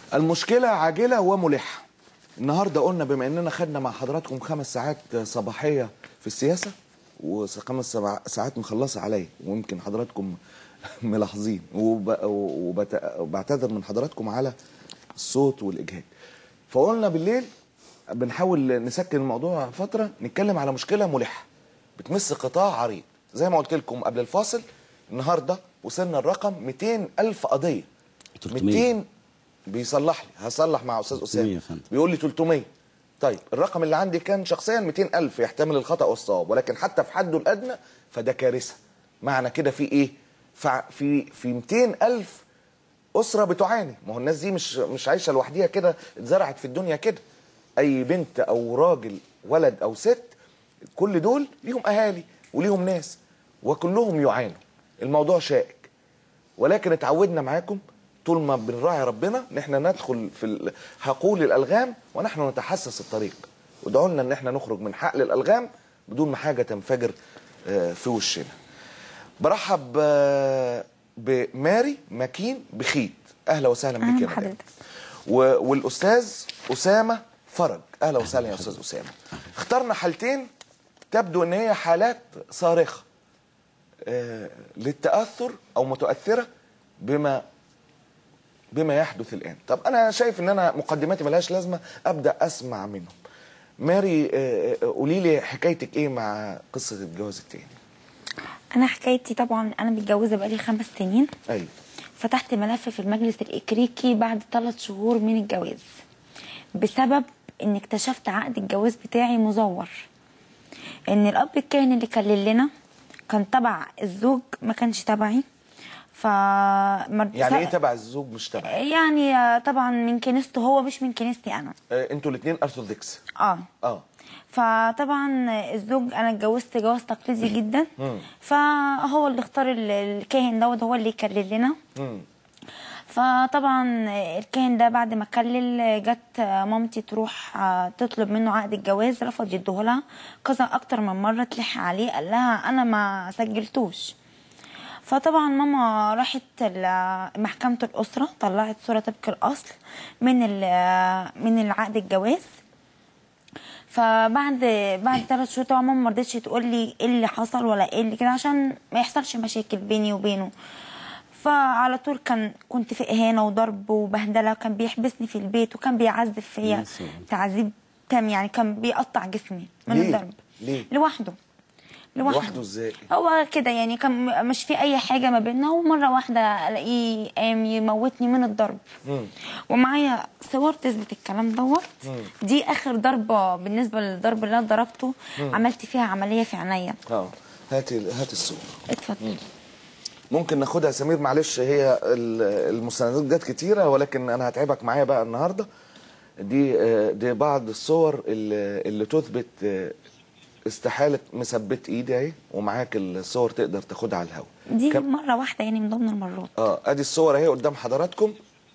المشكلة عاجلة وملحة النهاردة قلنا بما اننا خدنا مع حضراتكم خمس ساعات صباحية في السياسة وخمس سبع ساعات مخلصة عليا ويمكن حضراتكم ملاحظين وب- وبت- وبعتذر من حضراتكم على الصوت والإجهاد فقلنا بالليل بنحاول نسكن الموضوع فترة نتكلم على مشكلة ملحة بتمس قطاع عريض زي ما قلت لكم قبل الفاصل النهارده وصلنا الرقم 200 ألف قضية 300. 200 بيصلح لي هصلح مع أستاذ 300 أسامة يا فندم. بيقول لي 300 طيب الرقم اللي عندي كان شخصيا 200 ألف يحتمل الخطأ والصواب ولكن حتى في حده الأدنى فده كارثة معنى كده في إيه؟ فع- في في 200 ألف أسرة بتعاني ما هو الناس دي مش مش عايشة لوحديها كده اتزرعت في الدنيا كده أي بنت أو راجل ولد أو ست كل دول ليهم أهالي وليهم ناس وكلهم يعانوا الموضوع شائك ولكن اتعودنا معاكم طول ما بنراعي ربنا ان احنا ندخل في ال- حقول الالغام ونحن نتحسس الطريق ودعوا لنا ان احنا نخرج من حقل الالغام بدون ما حاجه تنفجر آه، في وشنا برحب آه، بماري ماكين بخيت اهلا وسهلا بك أهلا يا مدام بحضرتك. و- والاستاذ اسامه فرج اهلا وسهلا يا استاذ اسامه اخترنا حالتين تبدو ان هي حالات صارخه آه، للتاثر او متاثره بما بما يحدث الان طب انا شايف ان انا مقدماتي ملهاش لازمه ابدا اسمع منهم ماري آه، آه، قولي لي حكايتك ايه مع قصه الجواز التاني انا حكايتي طبعا انا متجوزه بقالي خمس سنين ايوه فتحت ملف في المجلس الإكريكي بعد ثلاث شهور من الجواز بسبب ان اكتشفت عقد الجواز بتاعي مزور ان الاب الكاهن اللي كلل لنا كان تبع الزوج ما كانش تبعي ف يعني ايه تبع الزوج مش تبع يعني آه، طبعا من كنيسته هو مش من كنيستي انا آه، انتوا الاثنين ارثوذكس اه اه فطبعا الزوج انا اتجوزت جواز تقليدي جدا فهو اللي اختار ال- الكاهن دوت هو اللي يكلل لنا مم. فطبعا الكاهن ده بعد ما كلل جت مامتي تروح تطلب منه عقد الجواز رفض يديهولها كذا اكتر من مره تلح عليه قال لها انا ما سجلتوش فطبعا ماما راحت ل- محكمة الأسرة طلعت صورة طبق الأصل من ال- من العقد الجواز فبعد بعد ثلاث شهور طبعا ماما ما رضتش تقول لي ايه اللي حصل ولا ايه اللي كده عشان ما يحصلش مشاكل بيني وبينه فعلى طول كان كنت في اهانه وضرب وبهدله كان بيحبسني في البيت وكان بيعذب فيا يا سلام. تعذيب تام يعني كان بيقطع جسمي من ليه؟ الضرب ليه؟ لوحده لوحده ازاي؟ هو كده يعني كان مش في اي حاجه ما بيننا ومره واحده الاقيه قام يموتني من الضرب ومعايا صور تثبت الكلام دوت دي اخر ضربه بالنسبه للضرب اللي انا ضربته عملت فيها عمليه في عينيا اه هاتي هاتي الصوره اتفضل ممكن ناخدها يا سمير معلش هي ال- المستندات جت كتيره ولكن انا هتعبك معايا بقى النهارده دي آه، دي بعض الصور اللي, اللي تثبت آه، استحاله مثبت ايدي اهي ومعاك الصور تقدر تاخدها على الهواء دي كم- مره واحده يعني من ضمن المرات اه ادي الصور اهي قدام حضراتكم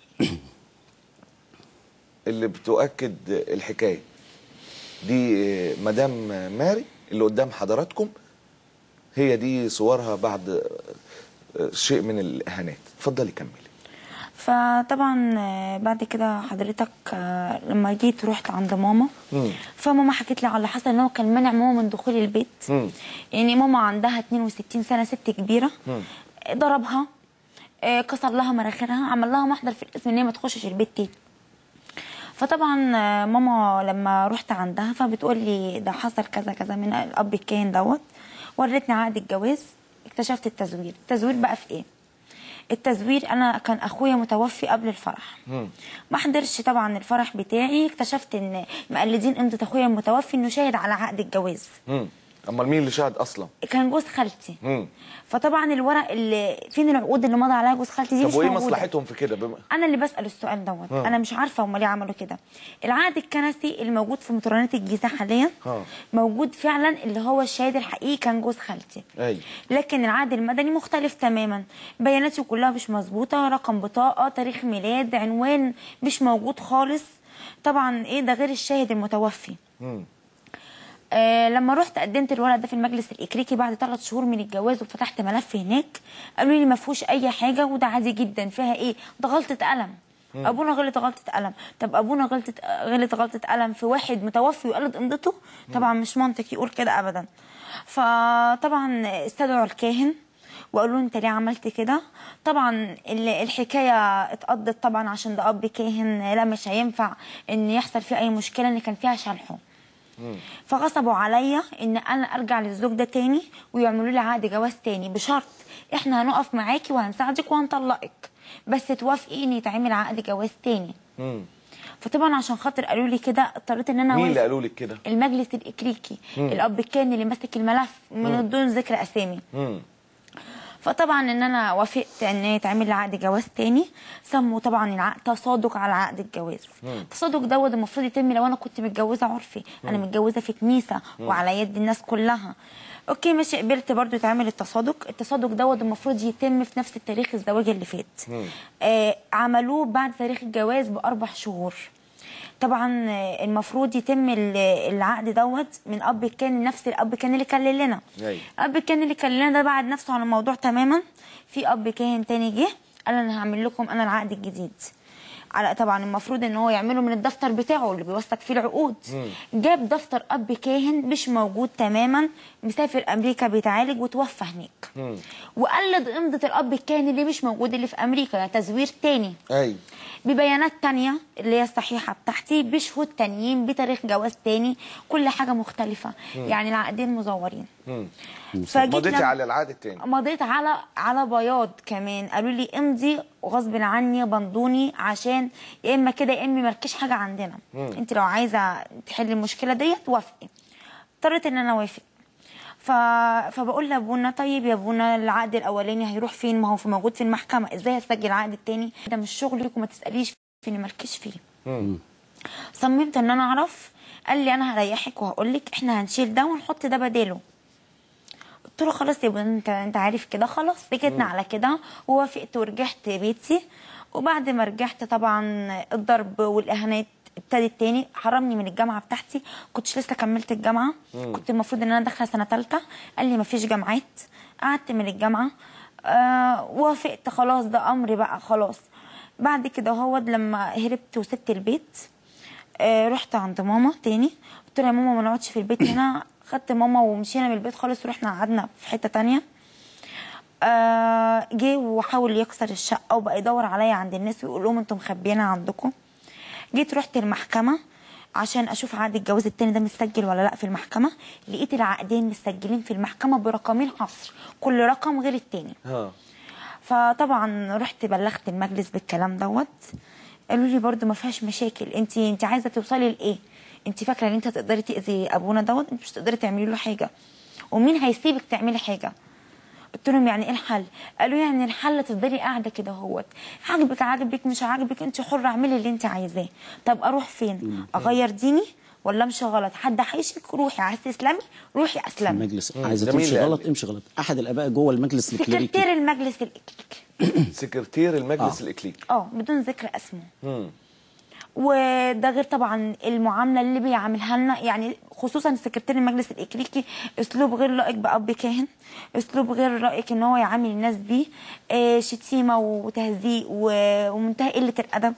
اللي بتؤكد الحكايه دي آه، مدام ماري اللي قدام حضراتكم هي دي صورها بعد آه، شيء من الاهانات اتفضلي كملي فطبعا آه، بعد كده حضرتك آه، لما جيت رحت عند ماما مم. فماما حكت لي على اللي حصل ان هو كان منع ماما من دخول البيت مم. يعني ماما عندها 62 سنه ست كبيره ضربها آه، كسر لها مناخيرها عمل لها محضر في الاسم ان هي ما تخشش البيت تاني فطبعا آه، ماما لما رحت عندها فبتقول لي ده حصل كذا كذا من الاب الكاهن دوت ورتني عقد الجواز اكتشفت التزوير التزوير بقى في ايه التزوير انا كان اخويا متوفي قبل الفرح ما حضرش طبعا الفرح بتاعي اكتشفت ان مقلدين امضه اخويا المتوفي انه شاهد على عقد الجواز امم امال مين اللي شاهد اصلا كان جوز خالتي مم. فطبعا الورق اللي فين العقود اللي مضى عليها جوز خالتي دي مش طب وايه موجودة. مصلحتهم في كده بما انا اللي بسال السؤال دوت آه. انا مش عارفه هم ليه عملوا كده العقد الكنسي اللي موجود في مطرانات الجيزه حاليا آه. موجود فعلا اللي هو الشاهد الحقيقي كان جوز خالتي ايوه لكن العقد المدني مختلف تماما بياناتي كلها مش مظبوطه رقم بطاقه تاريخ ميلاد عنوان مش موجود خالص طبعا ايه ده غير الشاهد المتوفي مم. آه لما رحت قدمت الورق ده في المجلس الإكريكي بعد ثلاث شهور من الجواز وفتحت ملف هناك قالوا لي ما فيهوش أي حاجة وده عادي جدا فيها إيه ده غلطة قلم ابونا غلط غلطه قلم طب ابونا غلطت غلط غلطه قلم في واحد متوفي وقلد امضته طبعا مش منطق يقول كده ابدا فطبعا استدعوا الكاهن وقالوا له انت ليه عملت كده طبعا ال- الحكايه اتقضت طبعا عشان ده اب كاهن لا مش هينفع ان يحصل فيه اي مشكله ان كان فيها شلحه فغصبوا عليا ان انا ارجع للزوج ده تاني ويعملوا لي عقد جواز تاني بشرط احنا هنقف معاكي وهنساعدك وهنطلقك بس توافقي ان يتعمل عقد جواز تاني مم. فطبعا عشان خاطر قالوا لي كده اضطريت ان انا مين اللي أوافق. قالوا لك كده المجلس الإكليكي الأب كان اللي ماسك الملف من دون ذكر أسامي مم. فطبعا ان انا وافقت ان يتعمل لي عقد جواز تاني سموا طبعا العقد تصادق على عقد الجواز التصادق دوت المفروض يتم لو انا كنت متجوزه عرفي انا متجوزه في كنيسه وعلى يد الناس كلها اوكي ماشي قبلت برضو يتعمل التصادق التصادق دوت المفروض يتم في نفس التاريخ الزواج اللي فات آه عملوه بعد تاريخ الجواز باربع شهور طبعا آه، المفروض يتم ال- العقد دوت من اب كان نفس الاب كان اللي كلل لنا أيوة. اب كان اللي كللنا ده بعد نفسه عن الموضوع تماما في اب كاهن تاني جه قال انا هعمل لكم انا العقد الجديد على طبعا المفروض ان هو يعمله من الدفتر بتاعه اللي بيوثق فيه العقود جاب دفتر اب كاهن مش موجود تماما مسافر امريكا بيتعالج وتوفى هناك وقلد امضه الاب الكاهن اللي مش موجود اللي في امريكا يعني تزوير تاني ايوه ببيانات تانية اللي هي الصحيحة بتاعتي بشهود تانيين بتاريخ جواز تاني كل حاجة مختلفة يعني العقدين مزورين فجيت مضيتي لما- على العقد التاني مضيت على على بياض كمان قالوا لي امضي غصب عني بندوني عشان يا اما كده يا اما مالكيش حاجه عندنا انت لو عايزه تحلي المشكله ديت وافقي اضطريت ان انا اوافق ف... فبقول لابونا طيب يا ابونا العقد الاولاني هيروح فين ما هو في موجود في المحكمه ازاي اسجل العقد التاني ده مش شغلك وما تساليش فين مالكيش فيه صممت ان انا اعرف قال لي انا هريحك وهقول لك احنا هنشيل ده ونحط ده بداله قلت له خلاص يا ابني انت انت عارف كده خلاص سكتنا على كده ووافقت ورجعت بيتي وبعد ما رجعت طبعا الضرب والاهانات ابتدت تاني حرمني من الجامعه بتاعتي كنتش لسه كملت الجامعه كنت المفروض ان انا داخله سنه ثالثه قال لي مفيش جامعات قعدت من الجامعه آه وافقت خلاص ده امري بقى خلاص بعد كده هو لما هربت وسبت البيت آه رحت عند ماما تاني قلت لها يا ماما ما نقعدش في البيت هنا خدت ماما ومشينا من البيت خالص ورحنا قعدنا في حته تانية آه جه وحاول يكسر الشقه وبقى يدور عليا عند الناس ويقول لهم انتم مخبيينها عندكم جيت رحت المحكمه عشان اشوف عقد الجواز التاني ده متسجل ولا لا في المحكمه لقيت العقدين مسجلين في المحكمه برقمين حصر كل رقم غير التاني ها فطبعا رحت بلغت المجلس بالكلام دوت قالوا لي برضو ما فيهاش مشاكل انت انت عايزه توصلي لايه انت فاكره ان انت هتقدري تاذي ابونا دوت انت مش هتقدري تعملي له حاجه ومين هيسيبك تعملي حاجه قلت لهم يعني ايه الحل قالوا يعني الحل تفضلي قاعده كده اهوت عاجبك عاجبك مش عاجبك انت حره اعملي اللي انت عايزاه طب اروح فين اغير ديني ولا امشي غلط حد هيشك روحي عايز تسلمي روحي اسلمي المجلس عايزه ده مين تمشي اللي غلط قال؟ امشي غلط احد الاباء جوه المجلس الكليريكي سكرتير المجلس الاكليكي سكرتير المجلس آه. الاكليكي اه بدون ذكر اسمه مم. وده غير طبعا المعامله اللي بيعملها لنا يعني خصوصا سكرتير المجلس الاكليكي اسلوب غير لائق باب كاهن اسلوب غير لائق ان هو يعامل الناس بيه آه، شتيمه وتهزيء و- ومنتهى قله الادب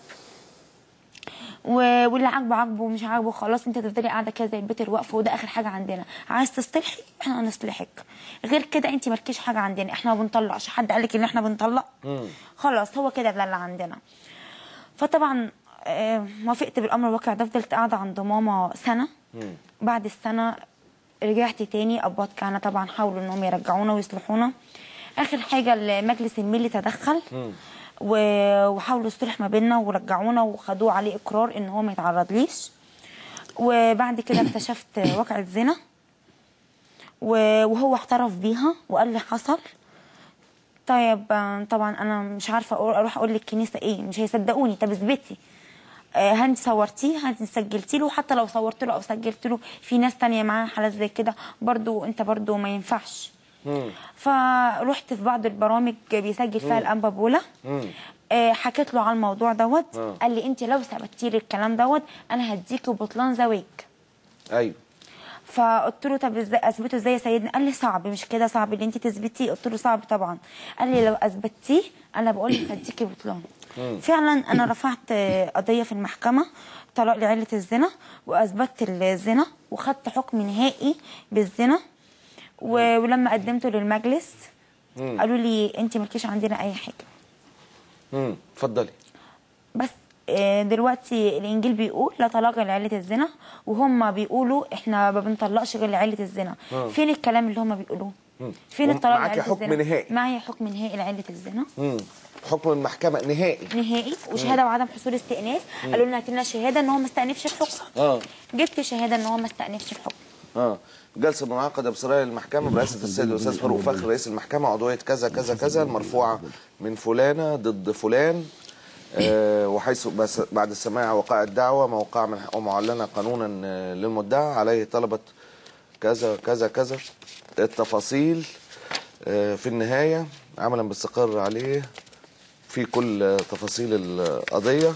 و- واللي عاجبه عاجبه ومش عاجبه خلاص انت تفضلي قاعده كده زي البيت الوقف وده اخر حاجه عندنا عايز تصلحي احنا هنصلحك غير كده انت مالكيش حاجه عندنا احنا ما بنطلعش حد قالك ان احنا بنطلق خلاص هو كده ده اللي عندنا فطبعا آه، وافقت بالامر الواقع ده فضلت قاعده عند ماما سنه بعد السنه رجعت تاني ابوات كهنه طبعا حاولوا انهم يرجعونا ويصلحونا اخر حاجه المجلس الملي تدخل و- وحاولوا الصلح ما بيننا ورجعونا وخدوه عليه اقرار ان هو ما يتعرضليش وبعد كده اكتشفت واقعة زنا و- وهو اعترف بيها وقال لي حصل طيب آه، طبعا انا مش عارفه أقول اروح اقول للكنيسه ايه مش هيصدقوني طب اثبتي آه، هل صورتيه هل سجلتي له حتى لو صورت له او سجلت له في ناس تانية معاه حالات زي كده برضو انت برضو ما ينفعش فرحت في بعض البرامج بيسجل فيها الانبا بولا آه، حكيت له على الموضوع دوت قال لي انت لو ثبتي لي الكلام دوت انا هديكي بطلان زواج ايوه فقلت له طب ازاي اثبته ازاي يا سيدنا قال لي صعب مش كده صعب اللي انت تثبتيه قلت له صعب طبعا قال لي لو اثبتيه انا بقول لك هديكي بطلان فعلا انا رفعت آه، قضيه في المحكمه طلاق لعله الزنا واثبتت الزنا وخدت حكم نهائي بالزنا و- ولما قدمته للمجلس قالوا لي انت مالكيش عندنا اي حاجه امم اتفضلي بس آه، دلوقتي الانجيل بيقول لا طلاق لعله الزنا وهم بيقولوا احنا ما بنطلقش غير لعله الزنا فين الكلام اللي هم بيقولوه فين وم- الطلاق معاكي لعله حكم الزنا نهائي. معايا حكم نهائي لعله الزنا امم حكم المحكمه نهائي نهائي وشهاده بعدم حصول استئناف قالوا لنا هات لنا شهاده ان هو ما استأنفش الحكم اه جبت شهاده ان هو ما استأنفش الحكم اه جلسه منعقده بصراحه المحكمه برئاسه السيد الاستاذ فاروق فخر رئيس المحكمه عضويه كذا كذا كذا المرفوعه من فلانه ضد فلان آه وحيث بس بعد السماع وقع الدعوه موقع من حقه معلنه قانونا آه، للمدعى عليه طلبه كذا كذا كذا التفاصيل آه في النهايه عملا باستقرار عليه في كل آه، تفاصيل القضيه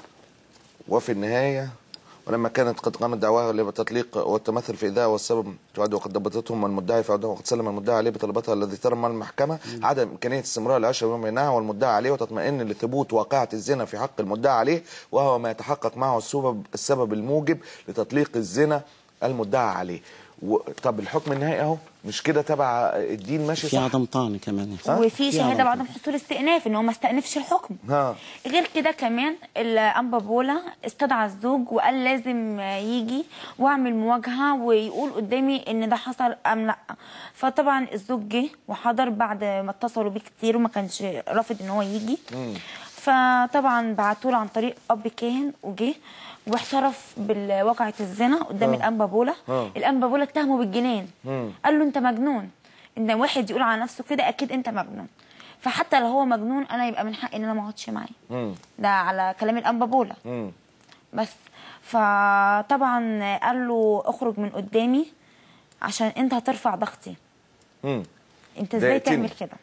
وفي النهاية ولما كانت قد قامت دعواها للتطليق والتمثل في إيذاء والسبب تعد وقد ضبطتهم المدعي في عدوها وقد سلم المدعي عليه بطلباتها الذي ترى المحكمة عدم إمكانية استمرار العشرة بما بينها والمدعي عليه وتطمئن لثبوت واقعة الزنا في حق المدعي عليه وهو ما يتحقق معه السبب السبب الموجب لتطليق الزنا المدعى عليه و... طب الحكم النهائي اهو مش كده تبع الدين ماشي في صح عدم طعن كمان وفي شهاده بعدم حصول استئناف ان هو ما استأنفش الحكم ها غير كده كمان الانبا بولا استدعى الزوج وقال لازم يجي واعمل مواجهه ويقول قدامي ان ده حصل ام لا فطبعا الزوج جه وحضر بعد ما اتصلوا بيه كتير وما كانش رافض ان هو يجي فطبعا بعتوا له عن طريق اب كاهن وجه واعترف بواقعة الزنا قدام الانبا بولا آه. الانبا بولا اتهمه بالجنان قال له انت مجنون ان واحد يقول على نفسه كده اكيد انت مجنون فحتى لو هو مجنون انا يبقى من حقي ان انا ما اقعدش معاه مم. ده على كلام الانبا بولا مم. بس فطبعا قال له اخرج من قدامي عشان انت هترفع ضغطي مم. انت ازاي ضايقتني. تعمل كده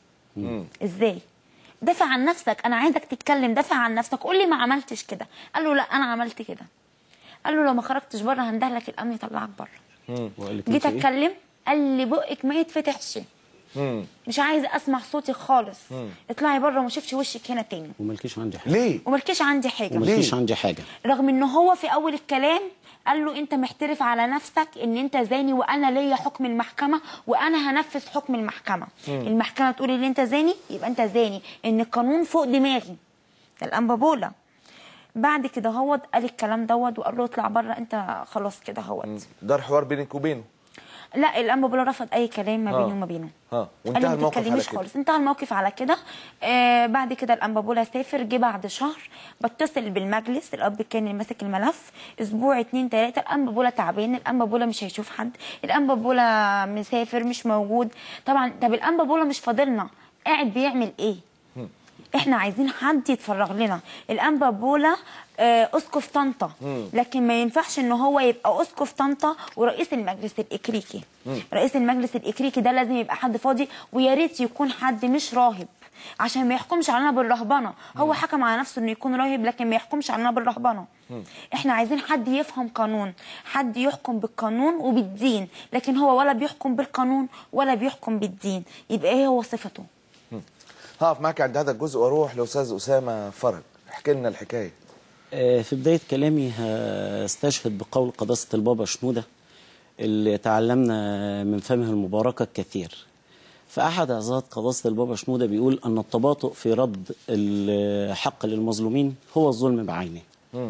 ازاي دافع عن نفسك انا عايزك تتكلم دافع عن نفسك قول لي ما عملتش كده قال له لا انا عملت كده قال له لو ما خرجتش بره هندهلك الامن يطلعك بره وقال لك جيت انت إيه؟ اتكلم قال لي بقك ما يتفتحش مم. مش عايزه اسمع صوتي خالص اطلعي بره وما اشوفش وشك هنا تاني ومالكيش عندي حاجه ليه وملكيش عندي حاجه ومالكيش عندي حاجه رغم ان هو في اول الكلام قال له انت محترف على نفسك ان انت زاني وانا ليا حكم المحكمه وانا هنفذ حكم المحكمه المحكمه تقول ان انت زاني يبقى انت زاني ان القانون فوق دماغي ده الانبا بولا بعد كده هو قال الكلام دوت وقال له اطلع بره انت خلاص كده هوت ده الحوار بينك وبينه لا الانبا بولا رفض اي كلام ما آه. بيني وما بينه اه قال وانتهى لي ما الموقف على تتكلميش كده خالص انتهى الموقف على كده آه بعد كده الانبا بولا سافر جه بعد شهر بتصل بالمجلس الاب كان اللي ماسك الملف اسبوع اتنين تلاته الانبا بولا تعبان الانبا بولا مش هيشوف حد الانبا بولا مسافر مش موجود طبعا طب الانبا بولا مش فاضلنا قاعد بيعمل ايه احنا عايزين حد يتفرغ لنا الانبا بولا آه، اسقف طنطا لكن ما ينفعش ان هو يبقى اسقف طنطا ورئيس المجلس الاكريكي رئيس المجلس الاكريكي ده لازم يبقى حد فاضي ويا ريت يكون حد مش راهب عشان ما يحكمش علينا بالرهبنه هو حكم على نفسه انه يكون راهب لكن ما يحكمش علينا بالرهبنه احنا عايزين حد يفهم قانون حد يحكم بالقانون وبالدين لكن هو ولا بيحكم بالقانون ولا بيحكم بالدين يبقى ايه هو صفته هقف معاك عند هذا الجزء واروح لاستاذ اسامه فرج احكي لنا الحكايه آه، في بداية كلامي هستشهد بقول قداسة البابا شنودة اللي تعلمنا من فمه المباركة الكثير فأحد أعزاد قداسة البابا شنودة بيقول أن التباطؤ في رد الحق للمظلومين هو الظلم بعينه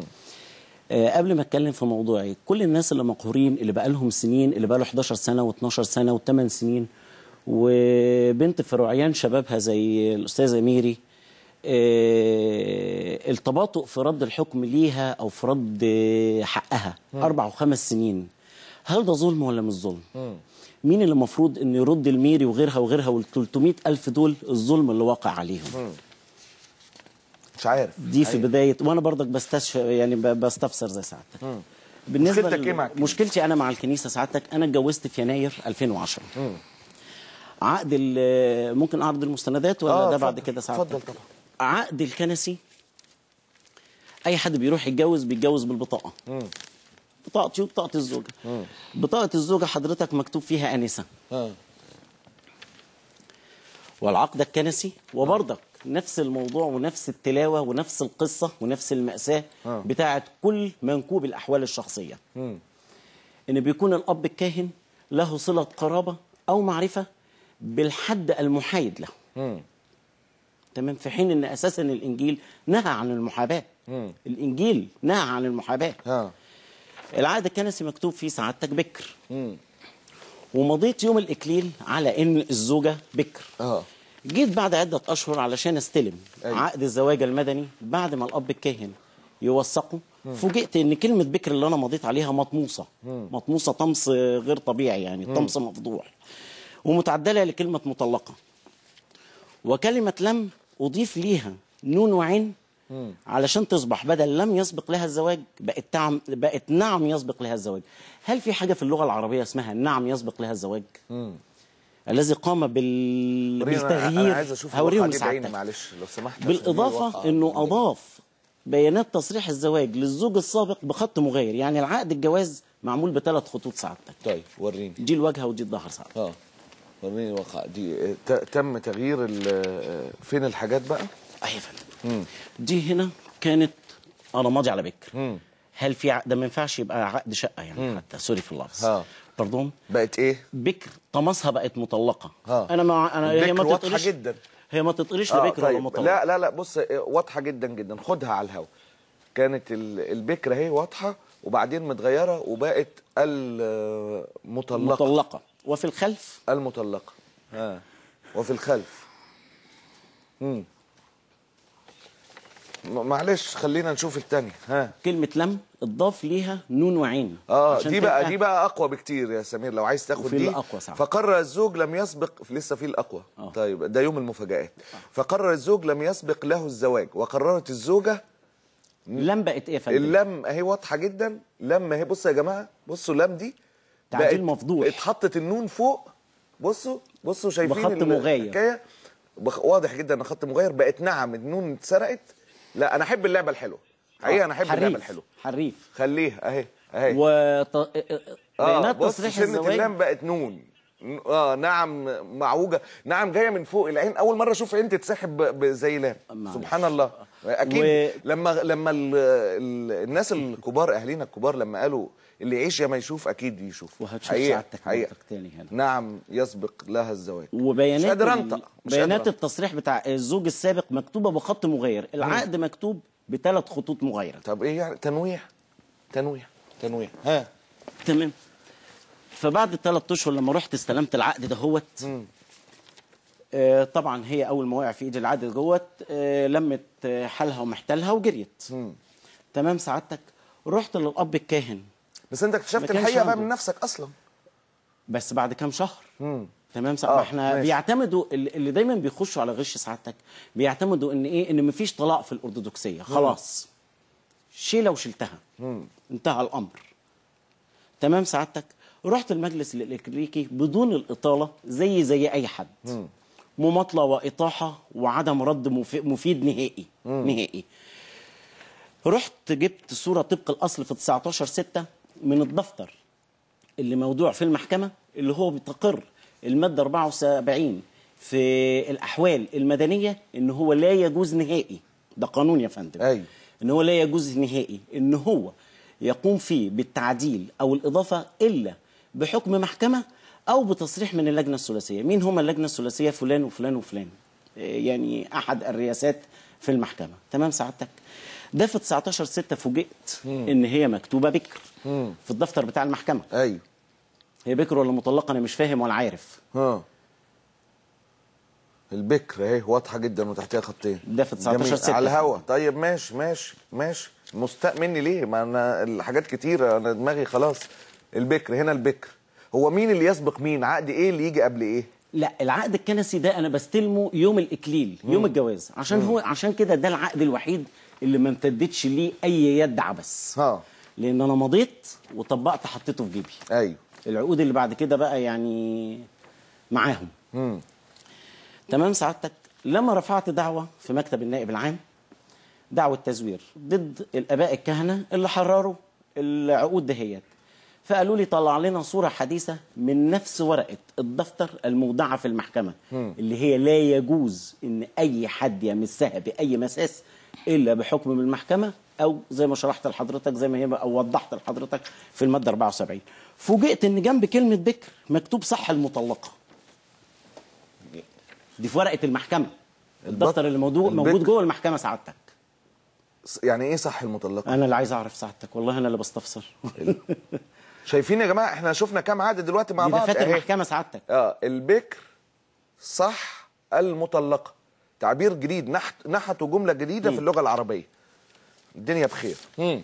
آه، قبل ما اتكلم في موضوعي كل الناس اللي مقهورين اللي بقى لهم سنين اللي بقى له 11 سنه و12 سنه و8 سنين وبنت في رعيان شبابها زي الاستاذه ميري آه، التباطؤ في رد الحكم ليها او في رد آه، حقها اربع وخمس سنين هل ده ظلم ولا مش ظلم؟ مين اللي المفروض انه يرد الميري وغيرها وغيرها وال 300 الف دول الظلم اللي واقع عليهم؟ مش عارف دي في بدايه وانا برضك بستشف يعني ب- بستفسر زي سعادتك بالنسبه مشكلتك ل- إيه مع الكنيسة؟ مشكلتي انا مع الكنيسه سعادتك انا اتجوزت في يناير 2010 عقد ال- ممكن اعرض المستندات ولا آه، ده بعد اتفضل، كده سعادتك اتفضل طبعا. عقد الكنسي اي حد بيروح يتجوز بيتجوز بالبطاقه بطاقتي وبطاقه الزوجه بطاقه الزوجه حضرتك مكتوب فيها انسه اه والعقد الكنسي وبرضك نفس الموضوع ونفس التلاوه ونفس القصه ونفس الماساه آه. بتاعه كل منكوب الاحوال الشخصيه ان بيكون الاب الكاهن له صله قرابه او معرفه بالحد المحايد له مم. تمام في حين ان اساسا الانجيل نهى عن المحاباه الانجيل نهى عن المحاباه ها العقد الكنسي مكتوب فيه سعادتك بكر مم. ومضيت يوم الاكليل على ان الزوجه بكر اه جيت بعد عده اشهر علشان استلم أيوة. عقد الزواج المدني بعد ما الاب الكاهن يوثقه فوجئت ان كلمه بكر اللي انا مضيت عليها مطموسه مطموسه طمس غير طبيعي يعني طمس مفضوح ومتعدله لكلمه مطلقه وكلمه لم اضيف ليها نون وعين علشان تصبح بدل لم يسبق لها الزواج بقت تعم بقت نعم يسبق لها الزواج هل في حاجه في اللغه العربيه اسمها نعم يسبق لها الزواج الذي قام بال... ورينا، بالتغيير انا عايز اشوف هوريهم الواقع دي بعيني سعادتك. معلش لو سمحت عشان دي بالإضافة واقعة أنه عندي. أضاف بيانات تصريح الزواج للزوج السابق بخط مغاير يعني العقد الجواز معمول بثلاث خطوط سعادتك طيب وريني دي الواجهة ودي الظهر سعادتك اه وريني الواقع دي آه، ت- تم تغيير ال- آه، فين الحاجات بقى أهي يا فندم دي هنا كانت أنا ماضي على بكر هل في عقد ما ينفعش يبقى عقد شقة يعني حتى سوري في اللفظ ها. باردون بقت ايه بكر طمسها بقت مطلقة ها. أنا ما أنا هي البكر ما واضحة تتقريش جدا. هي ما تتقريش آه، لبكر ولا طيب. مطلقة لا لا لا بص آه، واضحه جدا جدا خدها على الهوا كانت ال- البكره اهي واضحه وبعدين متغيره وبقت المطلقه مطلقة وفي الخلف المطلقه ها وفي الخلف امم م- معلش خلينا نشوف الثانيه ها كلمة لم اتضاف ليها نون وعين اه عشان دي بقى تبقى- دي بقى اقوى بكتير يا سمير لو عايز تاخد وفي دي الأقوى ساعات. فقرر الزوج لم يسبق لسه في الاقوى آه. طيب ده يوم المفاجآت فقرر الزوج لم يسبق له الزواج وقررت الزوجه لم بقت ايه يا فندم؟ اللم اهي واضحه جدا لم اهي بصوا يا جماعه بصوا لم دي تعديل مفضوح. اتحطت النون فوق بصوا بصوا شايفين بخط ال- مغاير. الحكايه بخ... واضح جدا ان خط مغاير بقت نعم النون اتسرقت لا انا احب اللعبه الحلوه حقيقه انا احب اللعبه حريف الحلوه حريف خليها اهي اهي وط... اه بيانات بص تصريح سنة الزواج اللام بقت نون اه نعم معوجه نعم جايه من فوق العين اول مره اشوف عين تتسحب ب- ب- زي لام معلش. سبحان الله اكيد و- لما لما ال ال الناس الكبار اهالينا الكبار لما قالوا اللي يعيش يا ما يشوف اكيد يشوف وهتشوف حقيقة- سعادتك حقيقة. منطق تاني هنا. نعم يسبق لها الزواج مش وبيانات قادر ال- انطق مش بيانات قادر التصريح بتاع الزوج السابق مكتوبه بخط مغاير العقد مكتوب بثلاث خطوط مغايره أنطق. طب ايه يعني تنويع تنويع تنويع ها تمام فبعد الثلاث اشهر لما رحت استلمت العقد دهوت آه طبعا هي اول ما وقع في ايدي العقد دهوت آه لمت آه، حالها ومحتلها وجريت تمام سعادتك رحت للاب الكاهن بس انت ما اكتشفت كانش الحقيقه بقى عنده. من نفسك اصلا بس بعد كام شهر تمام سا... آه، ما احنا ماشي. بيعتمدوا اللي اللي دايما بيخشوا على غش سعادتك بيعتمدوا ان ايه ان مفيش طلاق في الارثوذكسيه خلاص شيله وشلتها انتهى الامر تمام سعادتك رحت المجلس الالكتريكي بدون الاطاله زي زي اي حد مماطله واطاحه وعدم رد مف- مفيد نهائي نهائي رحت جبت صوره طبق الاصل في 19 6 من الدفتر اللي موضوع في المحكمة اللي هو بتقر المادة 74 في الأحوال المدنية إن هو لا يجوز نهائي ده قانون يا فندم أيوة. إن هو لا يجوز نهائي إن هو يقوم فيه بالتعديل أو الإضافة إلا بحكم محكمة أو بتصريح من اللجنة الثلاثية مين هم اللجنة الثلاثية فلان وفلان وفلان إيه يعني أحد الرئاسات في المحكمة تمام سعادتك ده في 19 6 فوجئت ان هي مكتوبه بكر في الدفتر بتاع المحكمه ايوه هي بكر ولا مطلقه انا مش فاهم ولا عارف ها البكر اهي واضحه جدا وتحتها خطين ده في 19 جميل. ستة. على الهوا طيب ماشي ماشي ماشي مستاء مني ليه ما انا الحاجات كتيره انا دماغي خلاص البكر هنا البكر هو مين اللي يسبق مين عقد ايه اللي يجي قبل ايه لا العقد الكنسي ده انا بستلمه يوم الاكليل يوم الجواز عشان هو عشان كده ده العقد الوحيد اللي ما امتدتش ليه اي يد عبث ها لان انا مضيت وطبقت حطيته في جيبي ايوه العقود اللي بعد كده بقى يعني معاهم مم. تمام سعادتك لما رفعت دعوة في مكتب النائب العام دعوة تزوير ضد الآباء الكهنة اللي حرروا العقود دهيت فقالوا لي طلع لنا صورة حديثة من نفس ورقة الدفتر المودعة في المحكمة اللي هي لا يجوز إن أي حد يمسها بأي مساس إلا بحكم من المحكمة أو زي ما شرحت لحضرتك زي ما هي أو وضحت لحضرتك في المادة 74 فوجئت إن جنب كلمة بكر مكتوب صح المطلقة دي في ورقة المحكمة الدفتر اللي موجود موجود البكر. جوه المحكمة سعادتك يعني ايه صح المطلقه أنا اللي عايز أعرف سعادتك والله أنا اللي بستفسر شايفين يا جماعه احنا شفنا كام عدد دلوقتي مع دي بعض دفات أهي. المحكمة سعادتك اه البكر صح المطلقه تعبير جديد نحت نحتوا جمله جديده في اللغه العربيه الدنيا بخير مم.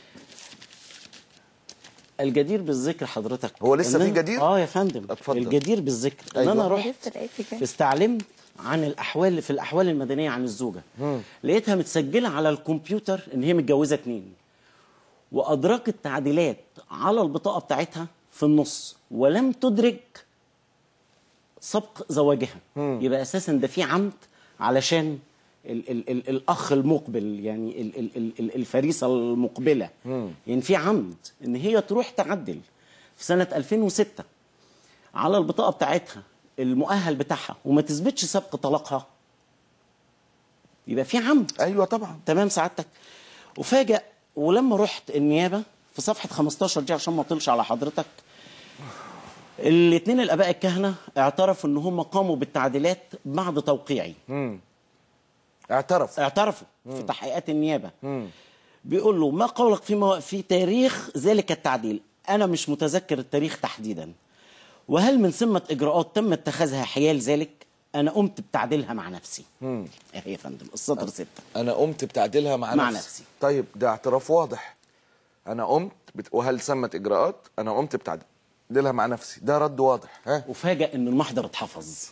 الجدير بالذكر حضرتك هو لسه إن في أنا- جدير؟ اه يا فندم اتفضل. الجدير بالذكر ان أيوة. انا رحت لسه لقيت كده. استعلمت عن الاحوال في الاحوال المدنيه عن الزوجه لقيتها متسجله على الكمبيوتر ان هي متجوزه اتنين وادركت تعديلات على البطاقه بتاعتها في النص ولم تدرك سبق زواجها يبقى اساسا ده في عمد علشان ال ال ال الاخ المقبل يعني ال ال ال ال الفريسه المقبله يعني في عمد ان هي تروح تعدل في سنه 2006 على البطاقه بتاعتها المؤهل بتاعها وما تثبتش سبق طلاقها يبقى في عمد ايوه طبعا تمام سعادتك وفاجأ ولما رحت النيابه في صفحه 15 دي عشان ما اطلش على حضرتك الاثنين الاباء الكهنه اعترفوا ان هم قاموا بالتعديلات بعد توقيعي اعترف اعترفوا في تحقيقات النيابه بيقول له ما قولك في مو... في تاريخ ذلك التعديل انا مش متذكر التاريخ تحديدا وهل من ثمه اجراءات تم اتخاذها حيال ذلك انا قمت بتعديلها مع نفسي اهي يا فندم السطر ستة انا قمت بتعديلها مع, مع نفسي. نفسي. طيب ده اعتراف واضح انا قمت بت... وهل سمت اجراءات انا قمت بتعديلها مع نفسي ده رد واضح ها وفاجأ ان المحضر اتحفظ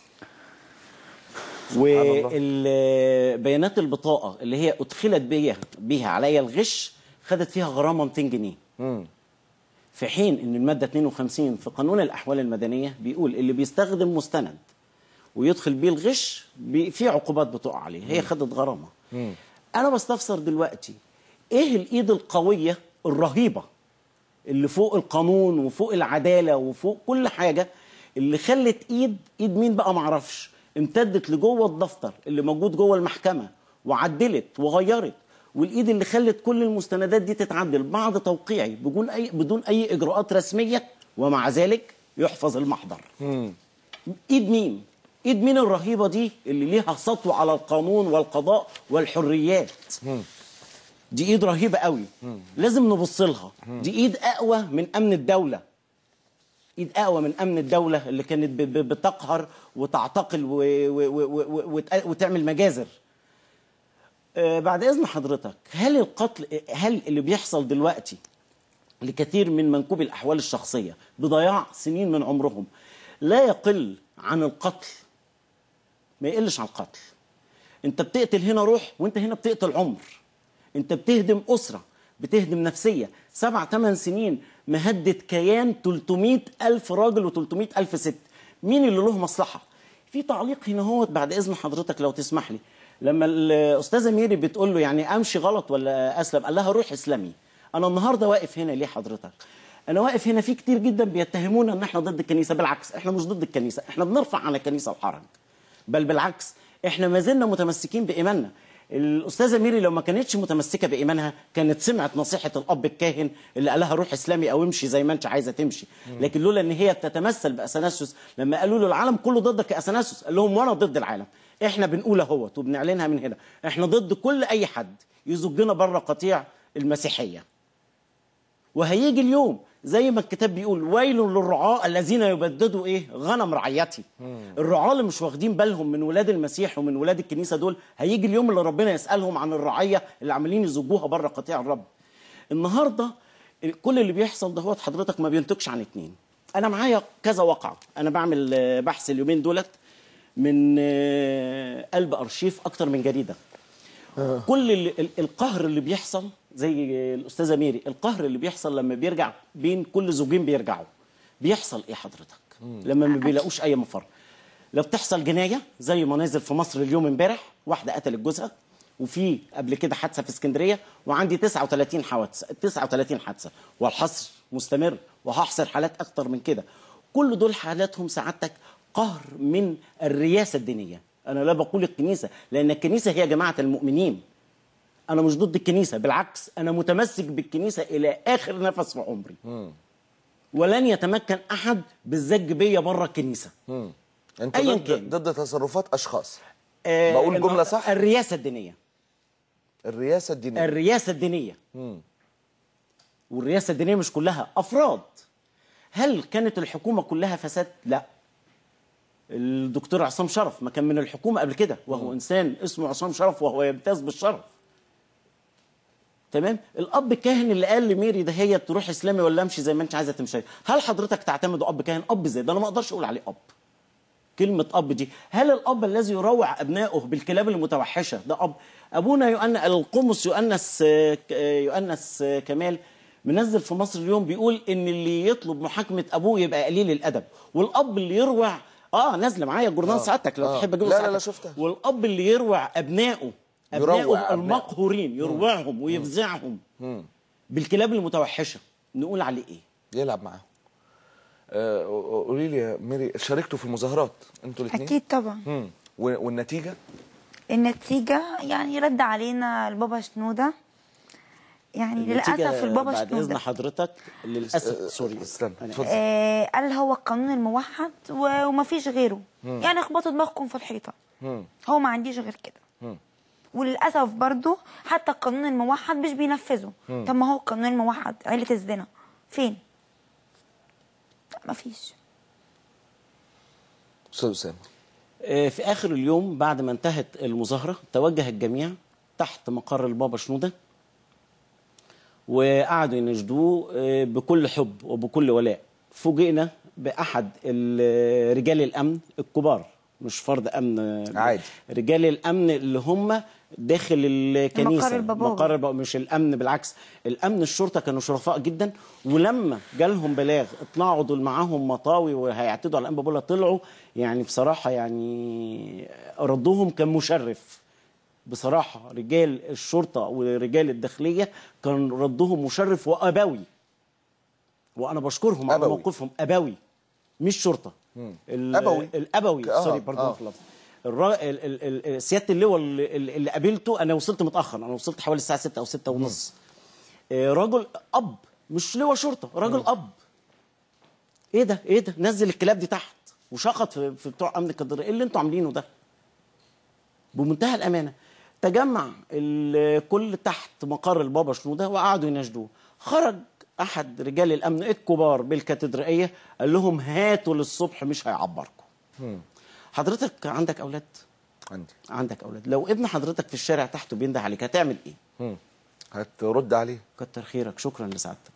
الله. وبيانات البطاقه اللي هي ادخلت بيها بيها عليا الغش خدت فيها غرامه 200 جنيه في حين ان الماده 52 في قانون الاحوال المدنيه بيقول اللي بيستخدم مستند ويدخل بيه الغش بي في عقوبات بتقع عليه هي خدت غرامه انا بستفسر دلوقتي ايه الايد القويه الرهيبه اللي فوق القانون وفوق العداله وفوق كل حاجه اللي خلت ايد ايد مين بقى معرفش امتدت لجوه الدفتر اللي موجود جوه المحكمه وعدلت وغيرت والايد اللي خلت كل المستندات دي تتعدل بعد توقيعي بدون اي بدون اي اجراءات رسميه ومع ذلك يحفظ المحضر ايد مين ايد مين الرهيبه دي اللي ليها سطوه على القانون والقضاء والحريات دي ايد رهيبه قوي لازم نبص لها دي ايد اقوى من امن الدوله ايد اقوى من امن الدوله اللي كانت ب- ب- بتقهر وتعتقل و... و... و... و... وت- وتعمل مجازر آه، بعد اذن حضرتك هل القتل هل اللي بيحصل دلوقتي لكثير من منكوبي الاحوال الشخصيه بضياع سنين من عمرهم لا يقل عن القتل ما يقلش عن القتل انت بتقتل هنا روح وانت هنا بتقتل عمر انت بتهدم اسره بتهدم نفسيه سبع ثمان سنين مهدد كيان 300 الف راجل و300 الف ست مين اللي له مصلحه في تعليق هنا هو بعد اذن حضرتك لو تسمح لي لما الاستاذه ميري بتقول له يعني امشي غلط ولا اسلم قال لها روح اسلمي انا النهارده واقف هنا ليه حضرتك انا واقف هنا في كتير جدا بيتهمونا ان احنا ضد الكنيسه بالعكس احنا مش ضد الكنيسه احنا بنرفع عن الكنيسه الحرج بل بالعكس احنا ما زلنا متمسكين بايماننا الاستاذه ميري لو ما كانتش متمسكه بايمانها كانت سمعت نصيحه الاب الكاهن اللي قال لها روح اسلامي او امشي زي ما انت عايزه تمشي لكن لولا ان هي بتتمثل باثناسيوس لما قالوا له العالم كله ضدك يا اثناسيوس قال لهم وانا ضد العالم احنا بنقول اهوت وبنعلنها من هنا احنا ضد كل اي حد يزجنا بره قطيع المسيحيه وهيجي اليوم زي ما الكتاب بيقول ويل للرعاة الذين يبددوا ايه غنم رعيتي الرعاة اللي مش واخدين بالهم من ولاد المسيح ومن ولاد الكنيسة دول هيجي اليوم اللي ربنا يسألهم عن الرعية اللي عمالين يزجوها بره قطيع الرب النهاردة كل اللي بيحصل ده هو حضرتك ما بينتجش عن اتنين انا معايا كذا واقع انا بعمل آه، بحث اليومين دولت من آه، قلب ارشيف اكتر من جريده كل اللي ال- القهر اللي بيحصل زي الاستاذه ميري القهر اللي بيحصل لما بيرجع بين كل زوجين بيرجعوا بيحصل ايه حضرتك لما ما بيلاقوش اي مفر لو بتحصل جنايه زي ما نازل في مصر اليوم امبارح واحده قتلت جوزها وفي قبل كده حادثه في اسكندريه وعندي 39 حوادث 39 حادثه والحصر مستمر وهحصر حالات اكتر من كده كل دول حالاتهم سعادتك قهر من الرياسه الدينيه انا لا بقول الكنيسه لان الكنيسه هي جماعه المؤمنين انا مش ضد الكنيسه بالعكس انا متمسك بالكنيسه الى اخر نفس في عمري ولن يتمكن احد بالزج بيا بره الكنيسه انت أياً ضد كان. ضد تصرفات اشخاص آه، بقول الم- جملة صح؟ الرياسه الدينيه الرئاسه الدينيه الرياسه الدينيه والرياسه الدينيه مش كلها افراد هل كانت الحكومه كلها فساد لا الدكتور عصام شرف ما كان من الحكومه قبل كده وهو انسان اسمه عصام شرف وهو يمتاز بالشرف تمام الاب الكاهن اللي قال لميري ده هي تروح اسلامي ولا امشي زي ما انت عايزه تمشي هل حضرتك تعتمد اب كاهن اب زي ده انا ما اقدرش اقول عليه اب كلمة أب دي هل الأب الذي يروع أبنائه بالكلاب المتوحشة ده أب أبونا يؤنس القمص يؤنس يؤنس كمال منزل في مصر اليوم بيقول إن اللي يطلب محاكمة أبوه يبقى قليل الأدب والأب اللي يروع آه نازلة معايا جورنال سعادتك لو آه. تحب أجيبه لا، لا، لا، سعادتك. شفتها. والأب اللي يروع أبنائه يروع أبنائه أبنائه. المقهورين يروعهم ويفزعهم بالكلاب المتوحشة نقول عليه إيه؟ يلعب معاهم آه، قولي لي يا ميري شاركتوا في المظاهرات انتوا الاثنين اكيد طبعا مم. و- والنتيجه النتيجه يعني رد علينا البابا شنوده يعني النتيجة للاسف البابا بعد إذن شنوده حضرتك للأسف سوري استنى أنا اتفضل آه قال هو القانون الموحد و- ومفيش غيره يعني اخبطوا دماغكم في الحيطه هو ما عنديش غير كده وللاسف برضو حتى القانون الموحد مش بينفذه طب ما هو القانون الموحد عيله الزنا فين لا مفيش استاذ اسامه آه، في آخر اليوم بعد ما انتهت المظاهرة توجه الجميع تحت مقر البابا شنودة وقعدوا يناشدوه آه، بكل حب وبكل ولاء فوجئنا بأحد ال- رجال الأمن الكبار مش فرد أمن آه، عادي. رجال الأمن اللي هم داخل الكنيسة مقر البابا. مقر البابا مش الأمن بالعكس الأمن الشرطة كانوا شرفاء جدا ولما جالهم بلاغ اطلعوا دول معاهم مطاوي وهيعتدوا على الأنبا طلعوا يعني بصراحة يعني ردهم كان مشرف بصراحة رجال الشرطة ورجال الداخلية كان ردهم مشرف وأبوي وأنا بشكرهم على أبوي. موقفهم أبوي مش شرطة ال- أبوي. الأبوي آه، سوري برضه آه. في اللفظ الرا... ال... ال... ال... سياده اللواء اللي, اللي قابلته انا وصلت متاخر انا وصلت حوالي الساعه 6 او 6 ونص آه، رجل اب مش لواء شرطه راجل اب ايه ده ايه ده نزل الكلاب دي تحت وشخط في, في بتوع امن الكدر ايه اللي انتوا عاملينه ده بمنتهى الامانه تجمع الكل تحت مقر البابا شنوده وقعدوا يناشدوه خرج احد رجال الامن الكبار بالكاتدرائيه قال لهم هاتوا للصبح مش هيعبركم حضرتك عندك اولاد عندي عندك اولاد لو ابن حضرتك في الشارع تحته بينده عليك هتعمل ايه مم. هترد عليه كتر خيرك شكرا لسعادتك